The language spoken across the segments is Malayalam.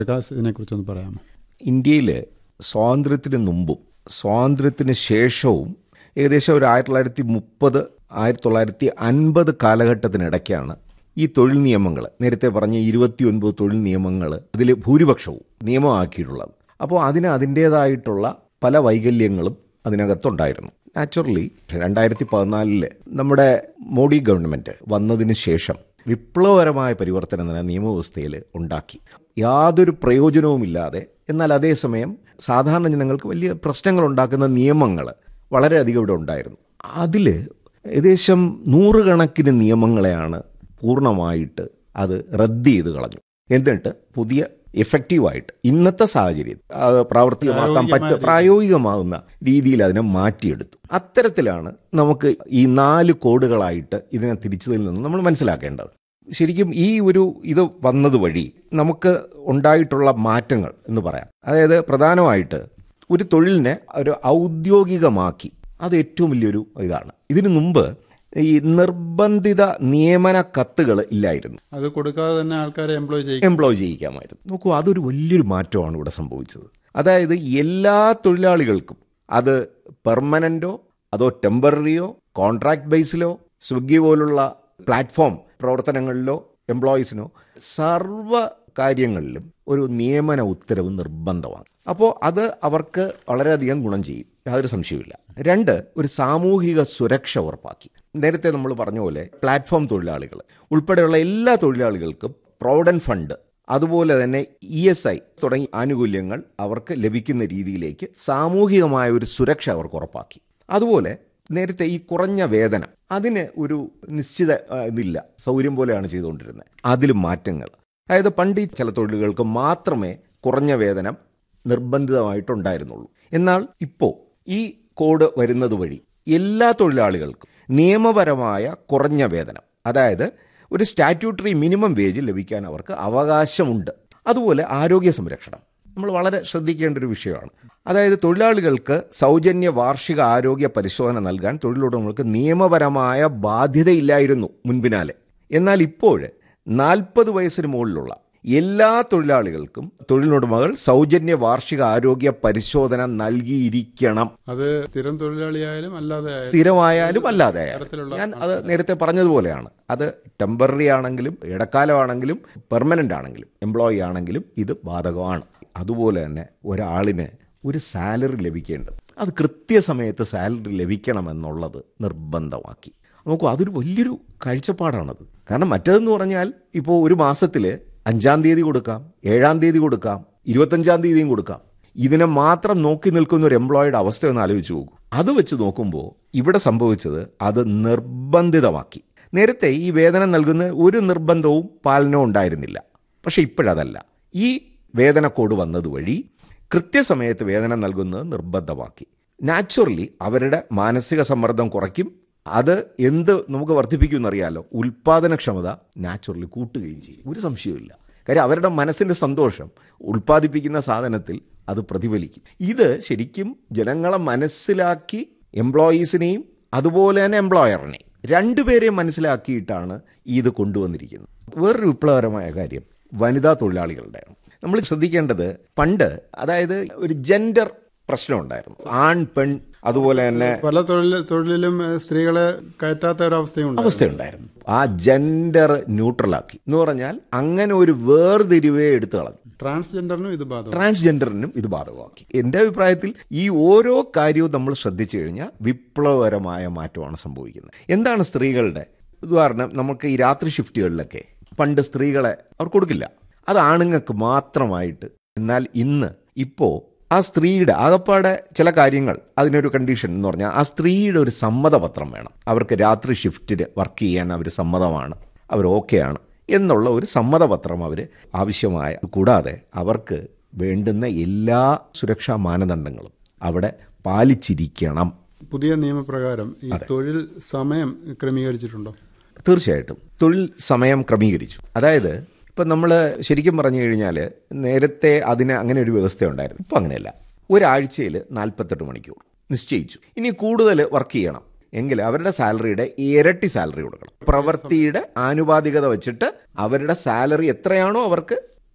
പ്രകാശ് ഇതിനെക്കുറിച്ചൊന്ന് പറയാമോ ഇന്ത്യയിൽ സ്വാതന്ത്ര്യത്തിന് മുമ്പും സ്വാതന്ത്ര്യത്തിന് ശേഷവും ഏകദേശം ഒരു ആയിരത്തി തൊള്ളായിരത്തി മുപ്പത് ആയിരത്തി തൊള്ളായിരത്തി അൻപത് കാലഘട്ടത്തിനിടയ്ക്കാണ് ഈ തൊഴിൽ നിയമങ്ങൾ നേരത്തെ പറഞ്ഞ ഇരുപത്തി ഒൻപത് തൊഴിൽ നിയമങ്ങൾ അതിൽ ഭൂരിപക്ഷവും നിയമമാക്കിയിട്ടുള്ളത് അപ്പോൾ അതിന് അതിൻ്റേതായിട്ടുള്ള പല വൈകല്യങ്ങളും അതിനകത്തുണ്ടായിരുന്നു നാച്ചുറലി രണ്ടായിരത്തി പതിനാലില് നമ്മുടെ മോഡി ഗവൺമെൻറ് വന്നതിന് ശേഷം വിപ്ലവകരമായ പരിവർത്തനം തന്നെ നിയമവ്യവസ്ഥയിൽ ഉണ്ടാക്കി യാതൊരു പ്രയോജനവുമില്ലാതെ എന്നാൽ അതേസമയം സാധാരണ ജനങ്ങൾക്ക് വലിയ പ്രശ്നങ്ങൾ ഉണ്ടാക്കുന്ന നിയമങ്ങൾ വളരെയധികം ഇവിടെ ഉണ്ടായിരുന്നു അതിൽ ഏകദേശം നൂറുകണക്കിന് നിയമങ്ങളെയാണ് പൂർണ്ണമായിട്ട് അത് റദ്ദ് ചെയ്ത് കളഞ്ഞു എന്നിട്ട് പുതിയ എഫക്റ്റീവായിട്ട് ഇന്നത്തെ സാഹചര്യം അത് പ്രാവർത്തികമാക്കാൻ പറ്റ പ്രായോഗികമാകുന്ന രീതിയിൽ അതിനെ മാറ്റിയെടുത്തു അത്തരത്തിലാണ് നമുക്ക് ഈ നാല് കോഡുകളായിട്ട് ഇതിനെ തിരിച്ചതിൽ നിന്ന് നമ്മൾ മനസ്സിലാക്കേണ്ടത് ശരിക്കും ഈ ഒരു ഇത് വന്നത് വഴി നമുക്ക് ഉണ്ടായിട്ടുള്ള മാറ്റങ്ങൾ എന്ന് പറയാം അതായത് പ്രധാനമായിട്ട് ഒരു തൊഴിലിനെ ഒരു ഔദ്യോഗികമാക്കി അത് ഏറ്റവും വലിയൊരു ഇതാണ് ഇതിനു മുമ്പ് ഈ നിർബന്ധിത നിയമന കത്തുകൾ ഇല്ലായിരുന്നു അത് കൊടുക്കാതെ തന്നെ ആൾക്കാരെ എംപ്ലോയ് ചെയ്യും എംപ്ലോയ് ചെയ്യിക്കാമായിരുന്നു നോക്കൂ അതൊരു വലിയൊരു മാറ്റമാണ് ഇവിടെ സംഭവിച്ചത് അതായത് എല്ലാ തൊഴിലാളികൾക്കും അത് പെർമനൻ്റോ അതോ ടെമ്പററിയോ കോൺട്രാക്ട് ബേസിലോ സ്വിഗ്ഗി പോലുള്ള പ്ലാറ്റ്ഫോം പ്രവർത്തനങ്ങളിലോ എംപ്ലോയീസിനോ സർവ കാര്യങ്ങളിലും ഒരു നിയമന ഉത്തരവ് നിർബന്ധമാണ് അപ്പോൾ അത് അവർക്ക് വളരെയധികം ഗുണം ചെയ്യും യാതൊരു സംശയവുമില്ല രണ്ട് ഒരു സാമൂഹിക സുരക്ഷ ഉറപ്പാക്കി നേരത്തെ നമ്മൾ പറഞ്ഞ പോലെ പ്ലാറ്റ്ഫോം തൊഴിലാളികൾ ഉൾപ്പെടെയുള്ള എല്ലാ തൊഴിലാളികൾക്കും പ്രോവിഡന്റ് ഫണ്ട് അതുപോലെ തന്നെ ഇ എസ് ഐ തുടങ്ങി ആനുകൂല്യങ്ങൾ അവർക്ക് ലഭിക്കുന്ന രീതിയിലേക്ക് സാമൂഹികമായ ഒരു സുരക്ഷ അവർക്ക് ഉറപ്പാക്കി അതുപോലെ നേരത്തെ ഈ കുറഞ്ഞ വേതനം അതിന് ഒരു നിശ്ചിത ആ, ഇതില്ല സൗകര്യം പോലെയാണ് ചെയ്തുകൊണ്ടിരുന്നത് അതിലും മാറ്റങ്ങൾ അതായത് പണ്ട് ഈ ചില തൊഴിലുകൾക്ക് മാത്രമേ കുറഞ്ഞ വേതനം നിർബന്ധിതമായിട്ടുണ്ടായിരുന്നുള്ളൂ എന്നാൽ ഇപ്പോൾ ഈ കോഡ് വരുന്നത് വഴി എല്ലാ തൊഴിലാളികൾക്കും നിയമപരമായ കുറഞ്ഞ വേതനം അതായത് ഒരു സ്റ്റാറ്റ്യൂട്ടറി മിനിമം വേജ് ലഭിക്കാൻ അവർക്ക് അവകാശമുണ്ട് അതുപോലെ ആരോഗ്യ സംരക്ഷണം നമ്മൾ വളരെ ശ്രദ്ധിക്കേണ്ട ഒരു വിഷയമാണ് അതായത് തൊഴിലാളികൾക്ക് സൗജന്യ വാർഷിക ആരോഗ്യ പരിശോധന നൽകാൻ തൊഴിലുടമകൾക്ക് നിയമപരമായ ബാധ്യതയില്ലായിരുന്നു മുൻപിനാലെ എന്നാൽ ഇപ്പോൾ നാൽപ്പത് വയസ്സിന് മുകളിലുള്ള എല്ലാ തൊഴിലാളികൾക്കും തൊഴിലുടമകൾ സൗജന്യ വാർഷിക ആരോഗ്യ പരിശോധന നൽകിയിരിക്കണം അത് സ്ഥിരം തൊഴിലാളിയായാലും അല്ലാതെ ആയാലും സ്ഥിരമായാലും അല്ലാതെ ആയാലും. തരത്തിലുള്ള ഞാൻ അത് നേരത്തെ പറഞ്ഞതുപോലെയാണ് അത് ടെമ്പററി ആണെങ്കിലും ഇടക്കാലമാണെങ്കിലും പെർമനന്റ് ആണെങ്കിലും എംപ്ലോയി ആണെങ്കിലും ഇത് ബാധകമാണ് അതുപോലെ തന്നെ ഒരാളിന് ഒരു സാലറി ലഭിക്കേണ്ടത് അത് കൃത്യസമയത്ത് സാലറി ലഭിക്കണമെന്നുള്ളത് നിർബന്ധമാക്കി നോക്കൂ അതൊരു വലിയൊരു കാഴ്ചപ്പാടാണത് കാരണം മറ്റതെന്ന് പറഞ്ഞാൽ ഇപ്പോൾ ഒരു മാസത്തിൽ അഞ്ചാം തീയതി കൊടുക്കാം ഏഴാം തീയതി കൊടുക്കാം ഇരുപത്തഞ്ചാം തീയതിയും കൊടുക്കാം ഇതിനെ മാത്രം നോക്കി നിൽക്കുന്ന ഒരു എംപ്ലോയിയുടെ അവസ്ഥ ഒന്ന് ആലോചിച്ച് നോക്കൂ അത് വെച്ച് നോക്കുമ്പോൾ ഇവിടെ സംഭവിച്ചത് അത് നിർബന്ധിതമാക്കി നേരത്തെ ഈ വേതനം നൽകുന്ന ഒരു നിർബന്ധവും പാലനവും ഉണ്ടായിരുന്നില്ല പക്ഷെ ഇപ്പോഴതല്ല ഈ വേതന കോഡ് വന്നതുവഴി കൃത്യസമയത്ത് വേതനം നൽകുന്നത് നിർബന്ധമാക്കി നാച്ചുറലി അവരുടെ മാനസിക സമ്മർദ്ദം കുറയ്ക്കും അത് എന്ത് നമുക്ക് വർദ്ധിപ്പിക്കുമെന്നറിയാലോ ഉൽപാദനക്ഷമത നാച്ചുറലി കൂട്ടുകയും ചെയ്യും ഒരു സംശയവുമില്ല കാര്യം അവരുടെ മനസ്സിൻ്റെ സന്തോഷം ഉൽപ്പാദിപ്പിക്കുന്ന സാധനത്തിൽ അത് പ്രതിഫലിക്കും ഇത് ശരിക്കും ജനങ്ങളെ മനസ്സിലാക്കി എംപ്ലോയീസിനെയും അതുപോലെ തന്നെ എംപ്ലോയറിനെയും രണ്ടുപേരെയും മനസ്സിലാക്കിയിട്ടാണ് ഈ ഇത് കൊണ്ടുവന്നിരിക്കുന്നത് വേറൊരു വിപ്ലവകരമായ കാര്യം വനിതാ തൊഴിലാളികളുടെ നമ്മൾ ശ്രദ്ധിക്കേണ്ടത് പണ്ട് അതായത് ഒരു ജെൻഡർ പ്രശ്നം ഉണ്ടായിരുന്നു ആൺ പെൺ അതുപോലെ തന്നെ പല തൊഴിൽ തൊഴിലിലും ഏഹ്, സ്ത്രീകളെ കയറ്റാത്ത ഒരവസ്ഥയുണ്ട് അവസ്ഥയുണ്ടായിരുന്നു ആ ജെൻഡർ ന്യൂട്രലാക്കി എന്ന് പറഞ്ഞാൽ അങ്ങനെ ഒരു വേർതിരിവേ എടുത്തു കളഞ്ഞു ട്രാൻസ്ജെൻഡറിനും ഇത് ബാധകം ട്രാൻസ്ജെൻഡറിനും ഇത് ബാധകമാക്കി എൻ്റെ അഭിപ്രായത്തിൽ ഈ ഓരോ കാര്യവും നമ്മൾ ശ്രദ്ധിച്ചു കഴിഞ്ഞാൽ വിപ്ലവകരമായ മാറ്റമാണ് സംഭവിക്കുന്നത് എന്താണ് സ്ത്രീകളുടെ ഉദാഹരണം നമുക്ക് ഈ രാത്രി ഷിഫ്റ്റുകളിലൊക്കെ പണ്ട് സ്ത്രീകളെ അവർ കൊടുക്കില്ല അത് ആണുങ്ങൾക്ക് മാത്രമായിട്ട് എന്നാൽ ഇന്ന് ഇപ്പോൾ ആ സ്ത്രീയുടെ ആകപ്പാടെ ചില കാര്യങ്ങൾ അതിനൊരു കണ്ടീഷൻ എന്ന് പറഞ്ഞാൽ ആ സ്ത്രീയുടെ ഒരു സമ്മതപത്രം വേണം അവർക്ക് രാത്രി ഷിഫ്റ്റിന് വർക്ക് ചെയ്യാൻ അവർ സമ്മതമാണ് അവർ ഓക്കെയാണ് എന്നുള്ള ഒരു സമ്മതപത്രം അവർ ആവശ്യമായ കൂടാതെ അവർക്ക് വേണ്ടുന്ന എല്ലാ സുരക്ഷാ മാനദണ്ഡങ്ങളും അവിടെ പാലിച്ചിരിക്കണം പുതിയ നിയമപ്രകാരം ഈ തൊഴിൽ സമയം ക്രമീകരിച്ചിട്ടുണ്ടോ തീർച്ചയായിട്ടും തൊഴിൽ സമയം ക്രമീകരിച്ചു അതായത് ഇപ്പം നമ്മൾ ശരിക്കും പറഞ്ഞു കഴിഞ്ഞാൽ നേരത്തെ അതിന് അങ്ങനെ ഒരു വ്യവസ്ഥ ഉണ്ടായിരുന്നു ഇപ്പം അങ്ങനെയല്ല ഒരാഴ്ചയിൽ നാൽപ്പത്തെട്ട് മണിക്കൂർ നിശ്ചയിച്ചു ഇനി കൂടുതൽ വർക്ക് ചെയ്യണം എങ്കിൽ അവരുടെ സാലറിയുടെ ഇരട്ടി സാലറി കൊടുക്കണം പ്രവൃത്തിയുടെ ആനുപാതികത വെച്ചിട്ട് അവരുടെ സാലറി എത്രയാണോ അവർക്ക്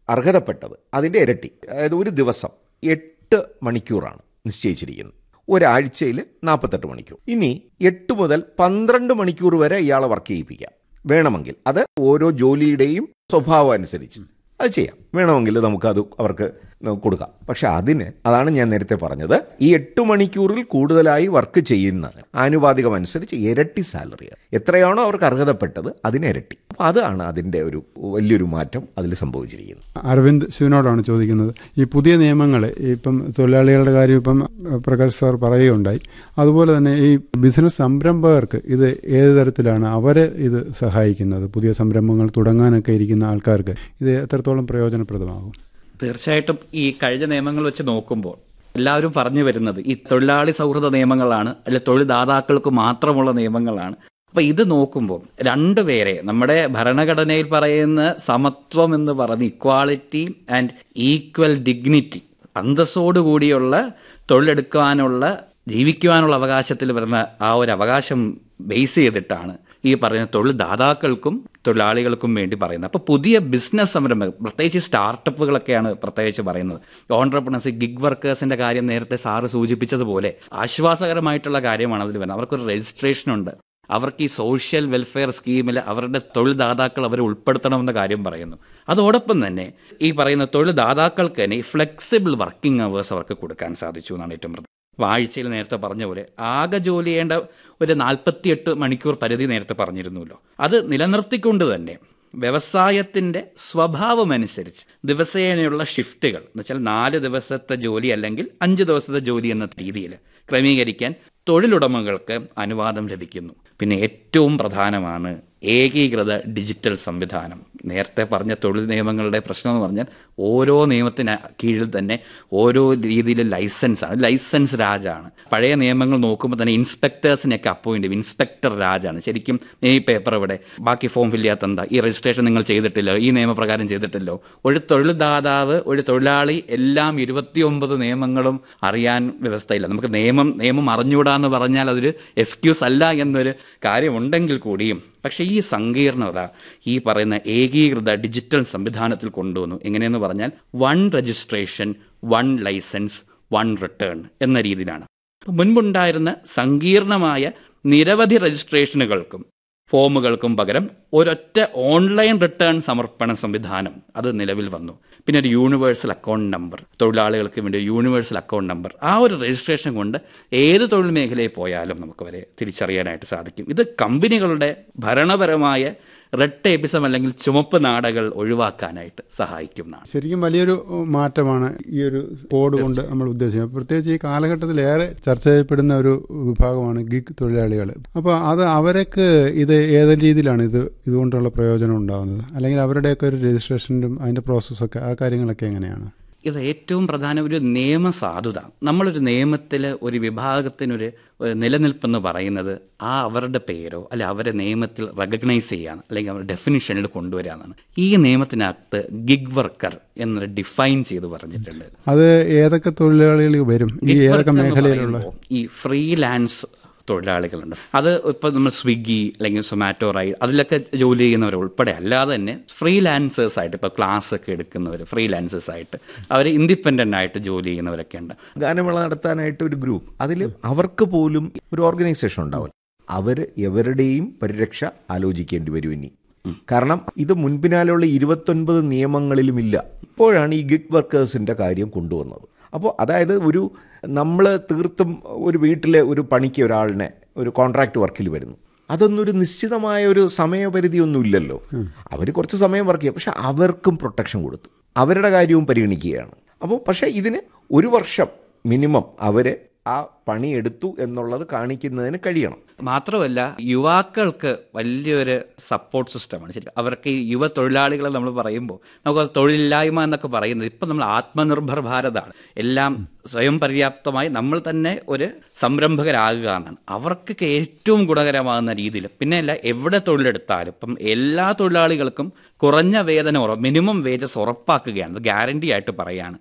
അർഹതപ്പെട്ടത് അതിൻ്റെ ഇരട്ടി അതായത് ഒരു ദിവസം എട്ട് മണിക്കൂറാണ് നിശ്ചയിച്ചിരിക്കുന്നത് ഒരാഴ്ചയിൽ നാൽപ്പത്തെട്ട് മണിക്കൂർ ഇനി എട്ട് മുതൽ പന്ത്രണ്ട് മണിക്കൂർ വരെ ഇയാളെ വർക്ക് ചെയ്യിപ്പിക്കാം വേണമെങ്കിൽ അത് ഓരോ ജോലിയുടെയും സ്വഭാവം അനുസരിച്ച് അത് ചെയ്യാം വേണമെങ്കിൽ നമുക്കത് അവർക്ക് കൊടുക്കാം പക്ഷെ അതിന് അതാണ് ഞാൻ നേരത്തെ പറഞ്ഞത് ഈ എട്ട് മണിക്കൂറിൽ കൂടുതലായി വർക്ക് ചെയ്യുന്ന ആനുപാതികം അനുസരിച്ച് ഇരട്ടി സാലറിയാണ് എത്രയാണോ അവർക്ക് അർഹതപ്പെട്ടത് അതിന് ഇരട്ടി അപ്പോൾ അതാണ് അതിൻ്റെ ഒരു വലിയൊരു മാറ്റം അതിൽ സംഭവിച്ചിരിക്കുന്നത് അരവിന്ദ് ശിവനോടാണ് ചോദിക്കുന്നത് ഈ പുതിയ നിയമങ്ങൾ ഇപ്പം തൊഴിലാളികളുടെ കാര്യം ഇപ്പം പ്രകാശ് സാർ പറയുകയുണ്ടായി അതുപോലെ തന്നെ ഈ ബിസിനസ് സംരംഭകർക്ക് ഇത് ഏത് തരത്തിലാണ് അവരെ ഇത് സഹായിക്കുന്നത് പുതിയ സംരംഭങ്ങൾ തുടങ്ങാനൊക്കെ ഇരിക്കുന്ന ആൾക്കാർക്ക് ഇത് എത്രത്തോളം പ്രയോജനപ്രദമാകും തീർച്ചയായിട്ടും ഈ കഴിഞ്ഞ നിയമങ്ങൾ വെച്ച് നോക്കുമ്പോൾ എല്ലാവരും പറഞ്ഞു വരുന്നത് ഈ തൊഴിലാളി സൗഹൃദ നിയമങ്ങളാണ് അല്ലെ തൊഴിൽദാതാക്കൾക്ക് മാത്രമുള്ള നിയമങ്ങളാണ് അപ്പൊ ഇത് നോക്കുമ്പോൾ രണ്ടുപേരെ നമ്മുടെ ഭരണഘടനയിൽ പറയുന്ന സമത്വം എന്ന് പറഞ്ഞ് ഇക്വാളിറ്റി ആൻഡ് ഈക്വൽ ഡിഗ്നിറ്റി അന്തസ്സോടുകൂടിയുള്ള തൊഴിലെടുക്കാനുള്ള ജീവിക്കുവാനുള്ള അവകാശത്തിൽ വരുന്ന ആ ഒരു അവകാശം ബേസ് ചെയ്തിട്ടാണ് ഈ പറയുന്ന തൊഴിൽ ദാതാക്കൾക്കും തൊഴിലാളികൾക്കും വേണ്ടി പറയുന്നത് അപ്പോൾ പുതിയ ബിസിനസ് സംരംഭം പ്രത്യേകിച്ച് സ്റ്റാർട്ടപ്പുകളൊക്കെയാണ് പ്രത്യേകിച്ച് പറയുന്നത് ഓൺട്രപ്രണേഴ്സ് ഗിഗ് വർക്കേഴ്സിന്റെ കാര്യം നേരത്തെ സാറ് സൂചിപ്പിച്ചതുപോലെ ആശ്വാസകരമായിട്ടുള്ള കാര്യമാണ് അതിൽ വരുന്നത് അവർക്കൊരു രജിസ്ട്രേഷൻ ഉണ്ട് അവർക്ക് ഈ സോഷ്യൽ വെൽഫെയർ സ്കീമിൽ അവരുടെ തൊഴിൽ ദാതാക്കൾ അവരെ ഉൾപ്പെടുത്തണമെന്ന കാര്യം പറയുന്നു അതോടൊപ്പം തന്നെ ഈ പറയുന്ന തൊഴിൽ ദാതാക്കൾക്ക് തന്നെ ഈ ഫ്ലെക്സിബിൾ വർക്കിംഗ് അവേഴ്സ് അവർക്ക് കൊടുക്കാൻ സാധിച്ചു എന്നാണ് ഏറ്റവും പ്രധാനം ആഴ്ചയിൽ നേരത്തെ പറഞ്ഞ പോലെ ആകെ ജോലി ചെയ്യേണ്ട ഒരു നാൽപ്പത്തിയെട്ട് മണിക്കൂർ പരിധി നേരത്തെ പറഞ്ഞിരുന്നല്ലോ അത് നിലനിർത്തിക്കൊണ്ട് തന്നെ വ്യവസായത്തിന്റെ സ്വഭാവമനുസരിച്ച് ദിവസേനയുള്ള ഷിഫ്റ്റുകൾ എന്ന് വെച്ചാൽ നാല് ദിവസത്തെ ജോലി അല്ലെങ്കിൽ അഞ്ച് ദിവസത്തെ ജോലി എന്ന രീതിയിൽ ക്രമീകരിക്കാൻ തൊഴിലുടമകൾക്ക് അനുവാദം ലഭിക്കുന്നു പിന്നെ ഏറ്റവും പ്രധാനമാണ് ഏകീകൃത ഡിജിറ്റൽ സംവിധാനം നേരത്തെ പറഞ്ഞ തൊഴിൽ നിയമങ്ങളുടെ പ്രശ്നം എന്ന് പറഞ്ഞാൽ ഓരോ നിയമത്തിന് കീഴിൽ തന്നെ ഓരോ രീതിയിൽ ലൈസൻസാണ് ലൈസൻസ് രാജാണ് പഴയ നിയമങ്ങൾ നോക്കുമ്പോൾ തന്നെ ഇൻസ്പെക്ടേഴ്സിനെയൊക്കെ അപ്പോയിന്റ് ചെയ്യും ഇൻസ്പെക്ടർ രാജാണ് ശരിക്കും ഈ പേപ്പർ ഇവിടെ ബാക്കി ഫോം ഫില്ല് ചെയ്യാത്ത എന്താ ഈ രജിസ്ട്രേഷൻ നിങ്ങൾ ചെയ്തിട്ടില്ലോ ഈ നിയമപ്രകാരം ചെയ്തിട്ടില്ലോ ഒരു തൊഴിൽ ദാതാവ് ഒരു തൊഴിലാളി എല്ലാം ഇരുപത്തിയൊമ്പത് നിയമങ്ങളും അറിയാൻ വ്യവസ്ഥയില്ല നമുക്ക് നിയമം നിയമം അറിഞ്ഞുകൂടാന്ന് പറഞ്ഞാൽ അതൊരു എക്സ്ക്യൂസ് അല്ല എന്നൊരു കാര്യമുണ്ടെങ്കിൽ കൂടിയും പക്ഷേ ഈ സങ്കീർണത ഈ പറയുന്ന ഏകീകൃത ഡിജിറ്റൽ സംവിധാനത്തിൽ കൊണ്ടുവന്നു എങ്ങനെയെന്ന് പറഞ്ഞാൽ one registration one licence one return എന്ന രീതിയിലാണ് മുൻപുണ്ടായിരുന്ന സങ്കീർണമായ നിരവധി രജിസ്ട്രേഷനുകൾക്കും ഫോമുകൾക്കും പകരം ഒരൊറ്റ ഓൺലൈൻ റിട്ടേൺ സമർപ്പണ സംവിധാനം അത് നിലവിൽ വന്നു പിന്നെ ഒരു യൂണിവേഴ്സൽ അക്കൗണ്ട് നമ്പർ തൊഴിലാളികൾക്ക് വേണ്ടി ഒരു യൂണിവേഴ്സൽ അക്കൗണ്ട് നമ്പർ ആ ഒരു രജിസ്ട്രേഷൻ കൊണ്ട് ഏത് തൊഴിൽ മേഖലയിൽ പോയാലും നമുക്ക് അവരെ തിരിച്ചറിയാനായിട്ട് സാധിക്കും ഇത് കമ്പനികളുടെ ഭരണപരമായ റെഡ് ടേപ്പിസം അല്ലെങ്കിൽ ചുമപ്പ് നാടകൾ ഒഴിവാക്കാനായിട്ട് സഹായിക്കുന്നതാണ് ശരിക്കും വലിയൊരു മാറ്റമാണ് ഈ ഒരു കോഡ് കൊണ്ട് നമ്മൾ ഉദ്ദേശിക്കുന്നത് പ്രത്യേകിച്ച് ഈ കാലഘട്ടത്തിൽ ഏറെ ചർച്ച ചെയ്യപ്പെടുന്ന ഒരു വിഭാഗമാണ് ഗിഗ് തൊഴിലാളികൾ അപ്പോൾ അത് അവർക്ക് ഇത് ഏത് രീതിയിലാണ് ഇത് ഇതുകൊണ്ടുള്ള പ്രയോജനം ഉണ്ടാകുന്നത് അല്ലെങ്കിൽ അവരുടെയൊക്കെ ഒരു രജിസ്ട്രേഷനും അതിന്റെ പ്രോസസ്സൊക്കെ ആ കാര്യങ്ങളൊക്കെ എങ്ങനെയാണ് ഇത് ഏറ്റവും പ്രധാന ഒരു നിയമസാധുത നമ്മളൊരു നിയമത്തിൽ ഒരു വിഭാഗത്തിനൊരു നിലനിൽപ്പെന്ന് പറയുന്നത് ആ അവരുടെ പേരോ അല്ലെ അവരെ നിയമത്തിൽ റെക്കഗ്നൈസ് ചെയ്യാൻ അല്ലെങ്കിൽ അവരുടെ ഡെഫിനിഷനിൽ കൊണ്ടുവരാനാണ് ഈ നിയമത്തിനകത്ത് ഗിഗ് വർക്കർ എന്ന് ഡിഫൈൻ ചെയ്ത് പറഞ്ഞിട്ടുണ്ട് അത് ഏതൊക്കെ തൊഴിലാളികൾ വരും ഈ ഏതൊക്കെ മേഖലയിലുള്ള ഈ ഫ്രീലാൻസ് തൊഴിലാളികളുണ്ട് അത് ഇപ്പോൾ നമ്മൾ സ്വിഗ്ഗി അല്ലെങ്കിൽ സൊമാറ്റോ റൈഡ് അതിലൊക്കെ ജോലി ചെയ്യുന്നവർ ഉൾപ്പെടെ അല്ലാതെ തന്നെ ഫ്രീലാൻസേഴ്സ് ആയിട്ട് ഇപ്പോൾ ക്ലാസ് ഒക്കെ എടുക്കുന്നവർ ഫ്രീലാൻസേഴ്സ് ആയിട്ട് അവർ ഇൻഡിപെൻഡൻ്റ് ആയിട്ട് ജോലി ചെയ്യുന്നവരൊക്കെ ഉണ്ട് ഗാനമേള നടത്താനായിട്ട് ഒരു ഗ്രൂപ്പ് അതിൽ അവർക്ക് പോലും ഒരു ഓർഗനൈസേഷൻ ഉണ്ടാവും അവർ എവരുടെയും പരിരക്ഷ ആലോചിക്കേണ്ടി വരും ഇനി കാരണം ഇത് മുൻപിനാലുള്ള ഇരുപത്തൊൻപത് നിയമങ്ങളിലുമില്ല ഇപ്പോഴാണ് ഈ ഗിഗ് വർക്കേഴ്സിൻ്റെ കാര്യം കൊണ്ടുവന്നത് അപ്പോൾ അതായത് ഒരു നമ്മൾ തീർത്തും ഒരു വീട്ടിലെ ഒരു പണിക്ക് ഒരാളിനെ ഒരു കോൺട്രാക്ട് വർക്കിൽ വരുന്നു അതൊന്നും ഒരു നിശ്ചിതമായ ഒരു സമയപരിധി ഒന്നും ഇല്ലല്ലോ അവർ കുറച്ച് സമയം വർക്ക് ചെയ്യും പക്ഷെ അവർക്കും പ്രൊട്ടക്ഷൻ കൊടുത്തു അവരുടെ കാര്യവും പരിഗണിക്കുകയാണ് അപ്പോൾ പക്ഷേ ഇതിന് ഒരു വർഷം മിനിമം അവർ ആ പണിയെടുത്തു എന്നുള്ളത് കാണിക്കുന്നതിന് കഴിയണം മാത്രമല്ല യുവാക്കൾക്ക് വലിയൊരു സപ്പോർട്ട് സിസ്റ്റമാണ് ശരി അവർക്ക് ഈ യുവ തൊഴിലാളികളെ നമ്മൾ പറയുമ്പോൾ നമുക്ക് തൊഴിലില്ലായ്മ എന്നൊക്കെ പറയുന്നത് ഇപ്പം നമ്മൾ ആത്മനിർഭർ ഭാരതാണ് എല്ലാം സ്വയം പര്യാപ്തമായി നമ്മൾ തന്നെ ഒരു സംരംഭകരാകുക എന്നാണ് അവർക്കൊക്കെ ഏറ്റവും ഗുണകരമാകുന്ന രീതിയിൽ പിന്നെ അല്ല എവിടെ തൊഴിലെടുത്താലും ഇപ്പം എല്ലാ തൊഴിലാളികൾക്കും കുറഞ്ഞ വേതനം ഉറ മിനിമം വേജസ് ഉറപ്പാക്കുകയാണ് ഗ്യാരണ്ടി ആയിട്ട് പറയാണ്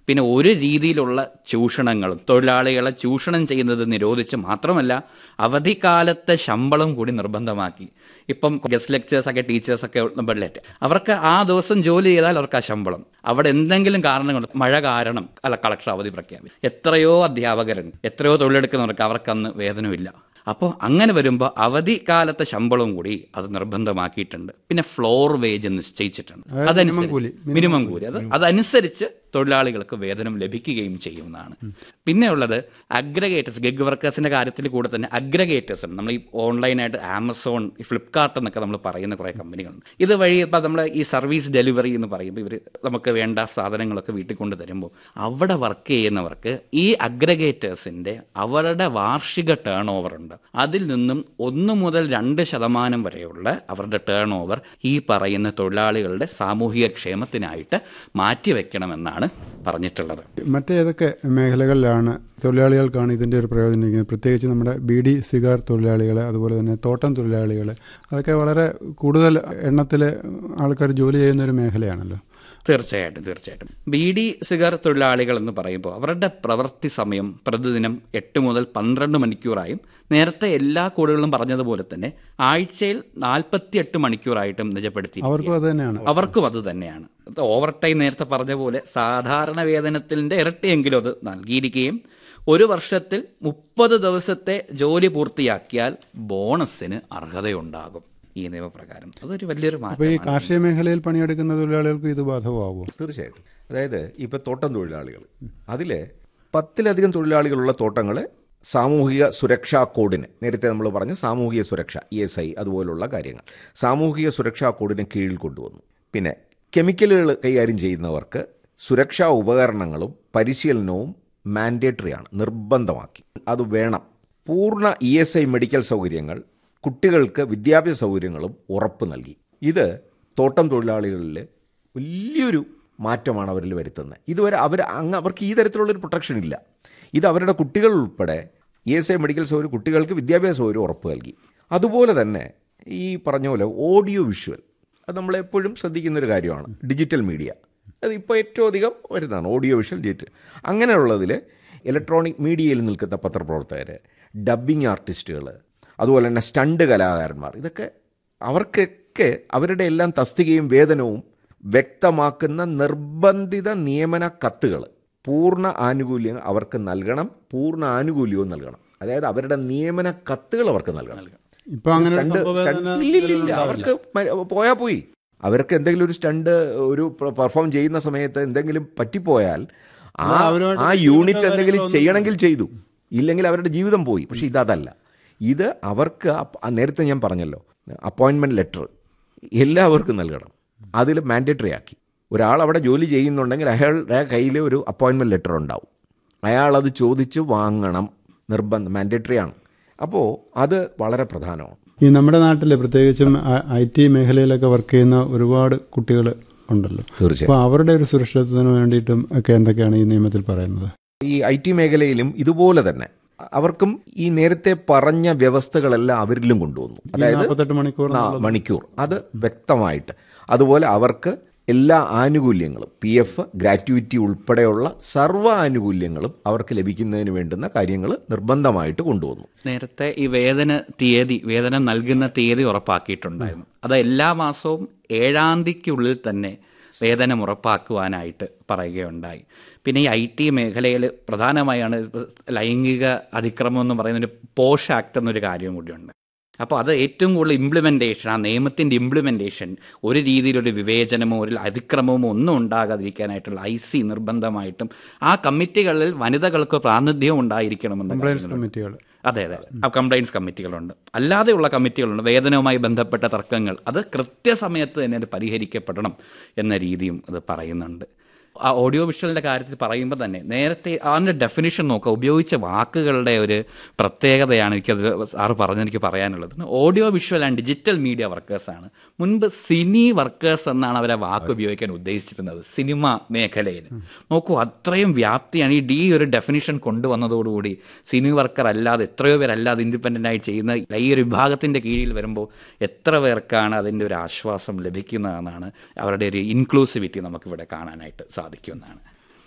പിന്നെ ഒരു രീതിയിലുള്ള ചൂഷണങ്ങളും തൊഴിലാളികളെ ചൂഷണം ചെയ്യുന്നത് നിരോധിച്ച് മാത്രമല്ല അവധിക്കാലത്തെ ശമ്പളം കൂടി നിർബന്ധമാക്കി ഇപ്പം ഗസ്റ്റ് ലെക്ചേഴ്സൊക്കെ ടീച്ചേഴ്സൊക്കെ ബഡ്ലറ്റ് അവർക്ക് ആ ദിവസം ജോലി ചെയ്താൽ അവർക്ക് ആ ശമ്പളം അവിടെ എന്തെങ്കിലും കാരണം കൊണ്ട് മഴ കാരണം അല്ല കളക്ടർ അവധി പ്രഖ്യാപിക്കും എത്രയോ അധ്യാപകരുണ്ട് എത്രയോ തൊഴിലെടുക്കുന്നവർക്ക് അവർക്കന്ന് വേതനമില്ല അപ്പോൾ അങ്ങനെ വരുമ്പോൾ അവധിക്കാലത്തെ ശമ്പളവും കൂടി അത് നിർബന്ധമാക്കിയിട്ടുണ്ട് പിന്നെ ഫ്ലോർ വേജ് നിശ്ചയിച്ചിട്ടുണ്ട് അതനുസരിച്ച് മിനിമം കൂലി അത് അതനുസരിച്ച് തൊഴിലാളികൾക്ക് വേതനം ലഭിക്കുകയും ചെയ്യുന്നതാണ് പിന്നെ ഉള്ളത് അഗ്രഗേറ്റേഴ്സ് ഗഗ് വർക്കേഴ്സിന്റെ കാര്യത്തിൽ കൂടെ തന്നെ അഗ്രഗേറ്റേഴ്സ് നമ്മൾ ഈ ഓൺലൈനായിട്ട് ആമസോൺ ഫ്ലിപ്കാർട്ട് എന്നൊക്കെ നമ്മൾ പറയുന്ന കുറേ കമ്പനികളുണ്ട് ഇത് വഴി ഇപ്പം നമ്മൾ ഈ സർവീസ് ഡെലിവറി എന്ന് പറയുമ്പോൾ ഇവർ നമുക്ക് വേണ്ട സാധനങ്ങളൊക്കെ വീട്ടിൽ കൊണ്ട് തരുമ്പോൾ അവിടെ വർക്ക് ചെയ്യുന്നവർക്ക് ഈ അഗ്രഗേറ്റേഴ്സിന്റെ അവരുടെ വാർഷിക ടേൺ ഓവർ ഉണ്ട് അതിൽ നിന്നും ഒന്ന് മുതൽ രണ്ട് ശതമാനം വരെയുള്ള അവരുടെ ടേൺ ഓവർ ഈ പറയുന്ന തൊഴിലാളികളുടെ സാമൂഹിക ക്ഷേമത്തിനായിട്ട് മാറ്റിവെക്കണമെന്നാണ് പറഞ്ഞിട്ടുള്ളത് മറ്റേതൊക്കെ മേഖലകളിലാണ് തൊഴിലാളികൾക്കാണ് ഇതിൻ്റെ ഒരു പ്രയോജനം ഇരിക്കുന്നത് പ്രത്യേകിച്ച് നമ്മുടെ ബി ഡി സിഗാർ തൊഴിലാളികൾ അതുപോലെ തന്നെ തോട്ടം തൊഴിലാളികൾ അതൊക്കെ വളരെ കൂടുതൽ എണ്ണത്തിൽ ആൾക്കാർ ജോലി ചെയ്യുന്ന ഒരു മേഖലയാണല്ലോ തീർച്ചയായിട്ടും തീർച്ചയായിട്ടും ബി ഡി സിഗർ തൊഴിലാളികൾ എന്ന് പറയുമ്പോൾ അവരുടെ പ്രവൃത്തി സമയം പ്രതിദിനം എട്ട് മുതൽ പന്ത്രണ്ട് മണിക്കൂറായും നേരത്തെ എല്ലാ കോഡുകളും പറഞ്ഞതുപോലെ തന്നെ ആഴ്ചയിൽ നാൽപ്പത്തിയെട്ട് മണിക്കൂറായിട്ടും നിജപ്പെടുത്തി അവർക്കും അത് തന്നെയാണ് അവർക്കും അത് തന്നെയാണ് ഓവർ ടൈം നേരത്തെ പറഞ്ഞ പോലെ സാധാരണ വേതനത്തിൻ്റെ ഇരട്ടിയെങ്കിലും അത് നൽകിയിരിക്കുകയും ഒരു വർഷത്തിൽ മുപ്പത് ദിവസത്തെ ജോലി പൂർത്തിയാക്കിയാൽ ബോണസിന് അർഹതയുണ്ടാകും ഈ നിയമപ്രകാരം അതൊരു വലിയൊരു അപ്പോൾ ഈ മാറ്റം കാർഷിക മേഖലയിൽ പണിയെടുക്കുന്ന തൊഴിലാളികൾക്ക് ഇത് ബാധകമാകുമോ തീർച്ചയായിട്ടും അതായത് ഇപ്പോൾ തോട്ടം തൊഴിലാളികൾ അതിൽ പത്തിലധികം തൊഴിലാളികളുള്ള തോട്ടങ്ങൾ സാമൂഹിക സുരക്ഷാ കോഡിന് നേരത്തെ നമ്മൾ പറഞ്ഞ സാമൂഹിക സുരക്ഷ ഇ എസ് ഐ അതുപോലുള്ള കാര്യങ്ങൾ സാമൂഹിക സുരക്ഷാ കോഡിന് കീഴിൽ കൊണ്ടുവന്നു പിന്നെ കെമിക്കലുകൾ കൈകാര്യം ചെയ്യുന്നവർക്ക് സുരക്ഷാ ഉപകരണങ്ങളും പരിശീലനവും മാൻഡേറ്ററി ആണ് നിർബന്ധമാക്കി അത് വേണം പൂർണ്ണ ഇ എസ് ഐ മെഡിക്കൽ സൗകര്യങ്ങൾ കുട്ടികൾക്ക് വിദ്യാഭ്യാസ സൗകര്യങ്ങളും ഉറപ്പ് നൽകി ഇത് തോട്ടം തൊഴിലാളികളിൽ വലിയൊരു മാറ്റമാണ് അവരിൽ വരുത്തുന്നത് ഇതുവരെ അവർ അങ്ങ് അവർക്ക് ഈ തരത്തിലുള്ളൊരു പ്രൊട്ടക്ഷൻ ഇല്ല ഇത് അവരുടെ കുട്ടികൾ ഉൾപ്പെടെ ഇ എസ് ഐ മെഡിക്കൽ സൗകര്യം കുട്ടികൾക്ക് വിദ്യാഭ്യാസ സൗകര്യം ഉറപ്പ് നൽകി അതുപോലെ തന്നെ ഈ പറഞ്ഞ പോലെ ഓഡിയോ വിഷ്വൽ അത് നമ്മളെപ്പോഴും ശ്രദ്ധിക്കുന്നൊരു കാര്യമാണ് ഡിജിറ്റൽ മീഡിയ അത് ഇപ്പോൾ ഏറ്റവും അധികം വരുന്നതാണ് ഓഡിയോ വിഷ്വൽ ഡിജിറ്റൽ അങ്ങനെയുള്ളതിൽ ഇലക്ട്രോണിക് മീഡിയയിൽ നിൽക്കുന്ന പത്രപ്രവർത്തകർ ഡബ്ബിംഗ് ആർട്ടിസ്റ്റുകൾ അതുപോലെ തന്നെ സ്റ്റണ്ട് കലാകാരന്മാർ ഇതൊക്കെ അവർക്കൊക്കെ അവരുടെ എല്ലാം തസ്തികയും വേതനവും വ്യക്തമാക്കുന്ന നിർബന്ധിത നിയമന കത്തുകൾ പൂർണ്ണ ആനുകൂല്യം അവർക്ക് നൽകണം പൂർണ്ണ ആനുകൂല്യവും നൽകണം അതായത് അവരുടെ നിയമന കത്തുകൾ അവർക്ക് നൽകണം ഇപ്പൊ അങ്ങനെ ഒരു സ്റ്റണ്ട് സംഭവം സ്റ്റണ്ട് തന്നെ ഇല്ലില്ലില്ല. അവർക്ക് മ- പോയാ പോയി അവർക്ക് എന്തെങ്കിലും ഒരു സ്റ്റണ്ട് ഒരു പെർഫോം ചെയ്യുന്ന സമയത്ത് എന്തെങ്കിലും പറ്റിപ്പോയാൽ ആ അത് അവരുമായിട്ട് ആ ബന്ധപ്പെട്ട യൂണിറ്റ് എന്തെങ്കിലും കാര്യങ്ങളൊന്നും ചെയ്യണമെങ്കിൽ ചെയ്തു ഇല്ലെങ്കിൽ അവരുടെ ജീവിതം പോയി പക്ഷെ ഇതല്ല ഇത് അവർക്ക് അപ്പ- ആ നേരത്തെ ഞാൻ പറഞ്ഞല്ലോ അപ്പോയിൻമെന്റ് ലെറ്റർ എല്ലാവർക്കും നൽകണം അതിൽ മാൻഡേറ്ററി ആക്കി ഒരാൾ അവിടെ ജോലി ചെയ്യുന്നുണ്ടെങ്കിൽ അയാളുടെ കയ്യിൽ ഒരു അപ്പോയിൻമെന്റ് ലെറ്റർ ഉണ്ടാവും അയാൾ അത് ചോദിച്ച് വാങ്ങണം നിർബന്ധം മാൻഡേറ്ററി ആണ് അപ്പോൾ അത് വളരെ പ്രധാനമാണ് ഈ നമ്മുടെ നാട്ടിൽ പ്രത്യേകിച്ചും ഐ ടി മേഖലയിലൊക്കെ വർക്ക് ചെയ്യുന്ന ഒരുപാട് കുട്ടികൾ ഉണ്ടല്ലോ തീർച്ചയായും അപ്പോൾ അവരുടെ ഒരു സുരക്ഷിതത്വത്തിന് വേണ്ടിയിട്ടും ഒക്കെ എന്തൊക്കെയാണ് ഈ നിയമത്തിൽ പറയുന്നത് ഈ ഐ ടി മേഖലയിലും ഇതുപോലെ തന്നെ അവർക്കും ഈ നേരത്തെ പറഞ്ഞ വ്യവസ്ഥകളെല്ലാം അവരിലും കൊണ്ടുവന്നു ഈ അതായത് നാൽപ്പത്തെട്ട് മണിക്കൂർ ആ, മണിക്കൂർ അത് വ്യക്തമായിട്ട് അതുപോലെ അവർക്ക് എല്ലാ ആനുകൂല്യങ്ങളും പി എഫ് ഗ്രാറ്റുവിറ്റി ഉൾപ്പെടെയുള്ള സർവ്വ ആനുകൂല്യങ്ങളും അവർക്ക് ലഭിക്കുന്നതിന് വേണ്ടുന്ന കാര്യങ്ങൾ നിർബന്ധമായിട്ട് കൊണ്ടുവന്നു നേരത്തെ ഈ വേതന തീയതി വേതനം നൽകുന്ന തീയതി ഉറപ്പാക്കിയിട്ടുണ്ടായിരുന്നു അത് എല്ലാ മാസവും ഏഴാം തീയതിക്കുള്ളിൽ തന്നെ വേതനം ഉറപ്പാക്കുവാനായിട്ട് പറയുകയുണ്ടായി പിന്നെ ഈ ഐ ടി മേഖലയിൽ പ്രധാനമായാണ് ഇപ്പൊ ലൈംഗിക അതിക്രമം എന്ന് പറയുന്ന ഒരു പോഷ് ആക്ട് എന്നൊരു കാര്യം കൂടിയുണ്ട് അപ്പോൾ അത് ഏറ്റവും കൂടുതൽ ഇംപ്ലിമെൻറ്റേഷൻ ആ നിയമത്തിൻ്റെ ഇംപ്ലിമെൻറ്റേഷൻ ഒരു രീതിയിലൊരു വിവേചനമോ ഒരു അതിക്രമമോ ഒന്നും ഉണ്ടാകാതിരിക്കാനായിട്ടുള്ള ഐ സി നിർബന്ധമായിട്ടും ആ കമ്മിറ്റികളിൽ വനിതകൾക്ക് പ്രാതിനിധ്യം ഉണ്ടായിരിക്കണമെന്ന് കംപ്ലൈൻസ് കമ്മിറ്റികൾ അതെ അതെ ആ കംപ്ലൈൻസ് കമ്മിറ്റികളുണ്ട് അല്ലാതെയുള്ള കമ്മിറ്റികളുണ്ട് വേതനവുമായി ബന്ധപ്പെട്ട തർക്കങ്ങൾ അത് കൃത്യസമയത്ത് തന്നെ അത് പരിഹരിക്കപ്പെടണം എന്ന രീതിയും അത് പറയുന്നുണ്ട് ആ ഓഡിയോ വിഷ്വലിൻ്റെ കാര്യത്തിൽ പറയുമ്പോൾ തന്നെ നേരത്തെ അതിൻ്റെ ഡെഫിനിഷൻ നോക്കുക ഉപയോഗിച്ച വാക്കുകളുടെ ഒരു പ്രത്യേകതയാണ് എനിക്കത് സാറ് പറഞ്ഞെനിക്ക് പറയാനുള്ളത് audio visual and digital media വർക്കേഴ്സാണ് മുൻപ് സിനി വർക്കേഴ്സ് എന്നാണ് അവരെ വാക്ക് ഉപയോഗിക്കാൻ ഉദ്ദേശിച്ചിരുന്നത് സിനിമ മേഖലയിൽ നോക്കൂ അത്രയും വ്യാപ്തിയാണ് ഈ ഡി ഒരു ഡെഫിനിഷൻ കൊണ്ടുവന്നതോടുകൂടി സിനി വർക്കർ അല്ലാതെ എത്രയോ പേരല്ലാതെ ഇൻഡിപെൻഡൻ്റ് ആയി ചെയ്യുന്ന ഈ ഒരു വിഭാഗത്തിൻ്റെ കീഴിൽ വരുമ്പോൾ എത്ര പേർക്കാണ് അതിൻ്റെ ഒരു ആശ്വാസം ലഭിക്കുന്നതെന്നാണ് അവരുടെ ഒരു ഇൻക്ലൂസിവിറ്റി നമുക്കിവിടെ കാണാനായിട്ട് സാധിക്കുമെന്നാണ്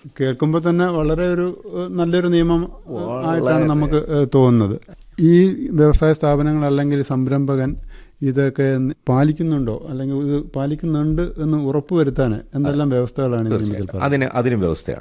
കേൾക്കുമ്പോൾ തന്നെ വളരെ ഒരു ഏഹ്, നല്ലൊരു നിയമം ഏഹ്, ആയിട്ടാണ് നമുക്ക് ഏഹ്, തോന്നുന്നത് ഈ വ്യവസായ സ്ഥാപനങ്ങൾ അല്ലെങ്കിൽ സംരംഭകൻ ഇതൊക്കെ പാലിക്കുന്നുണ്ടോ അല്ലെങ്കിൽ ഇത് പാലിക്കുന്നുണ്ട് എന്ന് ഉറപ്പുവരുത്താൻ എന്തെല്ലാം വ്യവസ്ഥകളാണ് ഈ നിയമത്തിൽ പറയുന്നത്? അതിന് അതിന് വ്യവസ്ഥയാണ്